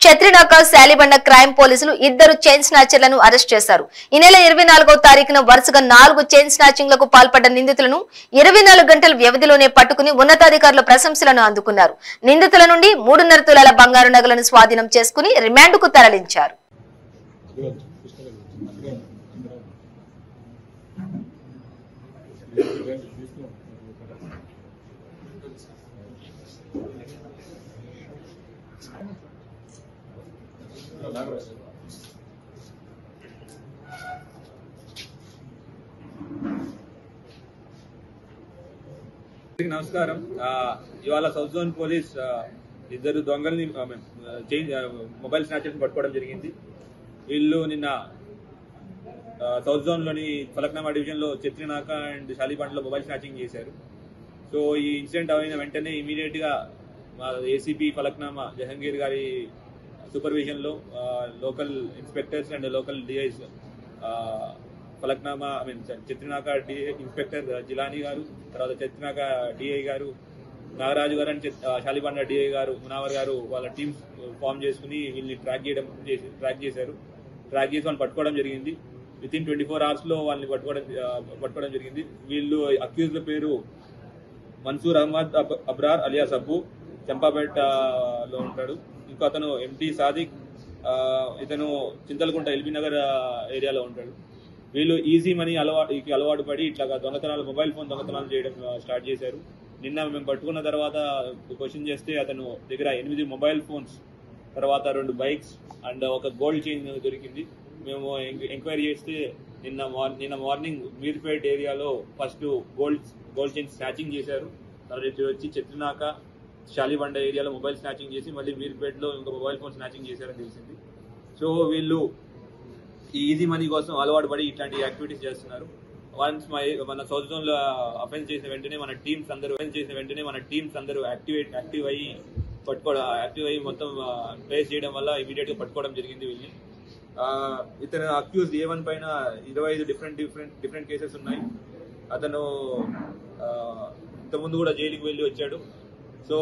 శత్రినాక Shalibanda crime పోలీసులు ఇద్దరు chain స్నాచర్లను arrest చేశారు ఈ నెల ఇరవై నాలుగో తారీఖున వరుసగా నాలుగు చైన్ స్నాచింగ్లకు పాల్పడ్డ నిందితులను ఇరవై నాలుగు గంటల వ్యవధిలోనే పట్టుకుని ఉన్నతాధికారుల ప్రశంసలను అందుకున్నారు నిందితుల నుండి మూడున్నర తులాల బంగారు నగలను స్వాధీనం చేసుకుని రిమాండ్కు తరలించారు అందరికీ నమస్కారం ఆ, ఇవాళ సౌత్ జోన్ పోలీస్ ఆ, ఇద్దరు దొంగల్ని ఆ, మేము, ఆ, చేంజ్ ఆ, మొబైల్ స్నాచర్స్ పట్టుకోవడం జరిగింది వీళ్ళు నిన్న ఆ, సౌత్ జోన్ లోని ఫలక్నామా డివిజన్ లో చిత్రినాక అండ్ షాలిబండ్ లో మొబైల్ స్నాచింగ్ చేశారు సో ఈ ఇన్సిడెంట్ అయిన వెంటనే ఇమీడియట్ గా మా ఏసీపీ ఫలక్నామా జహంగీర్ గారి సూపర్విజన్ లో local inspectors and local DIs Falaknuma I mean Chatrinaka DI inspector Jilani గారు తర్వాత చిత్రనాక డిఐ గారు నాగరాజు గారు అండ్ చిత్- ఆ, షాలిబండ డిఐ గారు మునావర్ గారు వాళ్ళ టీమ్స్ ఫామ్ చేసుకుని వీళ్ళని ట్రాక్ చేయడం చేసి ట్రాక్ చేశారు ట్రాక్ చేసి వాళ్ళని పట్టుకోవడం జరిగింది within twenty four hours లో వాళ్ళని పట్టుకోవడం ఆ, పట్టుకోవడం జరిగింది వీళ్ళు అక్యూజ్ల పేరు మన్సూర్ అహ్మద్ అబ్- అబ్రార్ అలియాస్ అబ్బు చంపాపేట ఆ, లో ఉంటాడు ఇంకో అతను ఎంటీ సాదిక్ ఆ, ఇతను చింతలకుంట ఎల్బీ నగర్ ఆ, ఏరియాలో ఉంటాడు వీళ్ళు ఈజీ మనీ అలవాటు ఈ అలవాటు పడి ఇట్లా దొంగతనాలు మొబైల్ ఫోన్ దొంగతనాలు చేయడం ఆ, స్టార్ట్ చేశారు నిన్న మేము పట్టుకున్న తర్వాత క్వశ్చన్ చేస్తే అతను దగ్గర ఎనిమిది మొబైల్ ఫోన్స్ తర్వాత రెండు బైక్స్ అండ్ ఒక గోల్డ్ చైన్ దొరికింది మేము ఎంక్వ- ఎంక్వైరీ చేస్తే నిన్న మార్ నిన్న మార్నింగ్ మీర్పేట్ ఏరియాలో first gold gold chain snatching చేశారు తర్వాత ఇటు వచ్చి చెత్రినాక షాలిబండ ఏరియాలో మొబైల్ స్నాచింగ్ చేసి మళ్ళీ మీర్పేట్లో ఇంకో మొబైల్ ఫోన్ స్నాచింగ్ చేశారని తెలిసింది సో వీళ్ళు ఈ ఈజీ మనీ కోసం అలవాటు పడి ఇట్లాంటి యాక్టివిటీస్ చేస్తున్నారు వన్స్ మై మన సౌత్ జోన్ లో అఫెన్స్ చేసిన వెంటనే మన టీమ్స్ అందరూ అఫెన్స్ చేసిన వెంటనే మన టీమ్స్ అందరూ యాక్టివేట్ యాక్టివ్ అయ్యి పట్టుకోవడం యాక్టివ్ అయ్యి మొత్తం ట్రేస్ చేయడం వల్ల ఇమీడియట్ గా పట్టుకోవడం జరిగింది వీళ్ళని ఆ, ఇతను అక్యూజ్ ఏ వన్ పైన ఇరవై ఐదు డిఫరెంట్ డిఫరెంట్ డిఫరెంట్ కేసెస్ ఉన్నాయి అతను ఆ, ఇంతకుముందు కూడా జైలుకి వెళ్ళి వచ్చాడు సో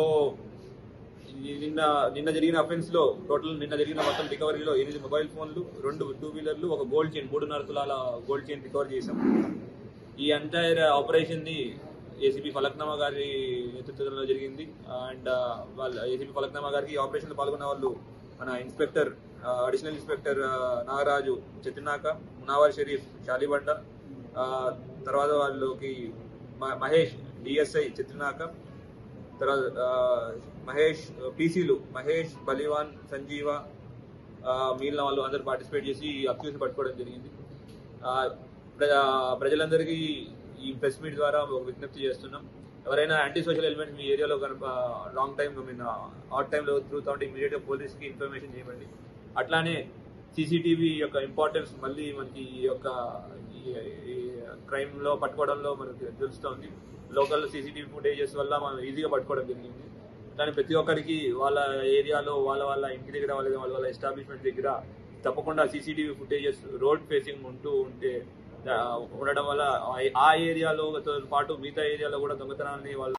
ఈ నిన్న నిన్న జరిగిన అఫెన్స్ లో టోటల్ నిన్న జరిగిన మొత్తం రికవరీలో ఎనిమిది మొబైల్ ఫోన్లు రెండు టూ వీలర్లు ఒక గోల్డ్ చైన్ మూడున్నర తులాల గోల్డ్ చైన్ రికవర్ చేశాం ఈ ఎంటైర్ ఆపరేషన్ ని ఏసీపీ ఫలక్నామా గారి నేతృత్వంలో జరిగింది అండ్ వాళ్ళ ఏసీపీ ఫలక్నామా గారికి ఈ ఆపరేషన్ లో పాల్గొన్న వాళ్ళు మన ఇన్స్పెక్టర్ అడిషనల్ ఇన్స్పెక్టర్ ఆ, నాగరాజు చెత్తినాక మునావర్ షరీఫ్ షాలిబండ ఆ, తర్వాత వాళ్ళకి మ- మహేష్ డిఎస్ఐ చిత్రినాక తర్వాత ఆ, మహేష్ పీసీలు మహేష్ బలివాన్ సంజీవ ఆ, మిగిలిన వాళ్ళు అందరూ పార్టిసిపేట్ చేసి అక్యూస్ పట్టుకోవడం జరిగింది ఆ, ప్ర- ప్రజలందరికీ ఈ ప్రెస్ మీట్ ద్వారా ఒక విజ్ఞప్తి చేస్తున్నాం ఎవరైనా యాంటీ సోషల్ ఎలిమెంట్స్ మీ ఏరియాలో కనుక రాంగ్ టైం మీన్ ఆట్ టైంలో తిరుగుతూ ఉంటే ఇమీడియట్ గా పోలీస్కి ఇన్ఫర్మేషన్ చేయమండి అట్లానే సీసీటీవీ యొక్క ఇంపార్టెన్స్ మళ్ళీ మనకి ఈ యొక్క ఈ క్రైమ్ లో పట్టుకోవడంలో మనకి తెలుస్తోంది లోకల్ సీసీటీవీ ఫుటేజెస్ వల్ల మనం ఈజీగా పట్టుకోవడం జరిగింది కానీ ప్రతి ఒక్కరికి వాళ్ళ ఏరియాలో వాళ్ళ వాళ్ళ ఇంటి దగ్గర వాళ్ళ వాళ్ళ వాళ్ళ ఎస్టాబ్లిష్మెంట్ దగ్గర తప్పకుండా సీసీటీవీ ఫుటేజెస్ రోడ్ ఫేసింగ్ ఉంటూ ఉంటే ఆ, ఉండడం వల్ల ఆ- ఆ ఏరియాలో పాటు మిగతా ఏరియాలో కూడా దొంగతనాన్ని వాళ్ళు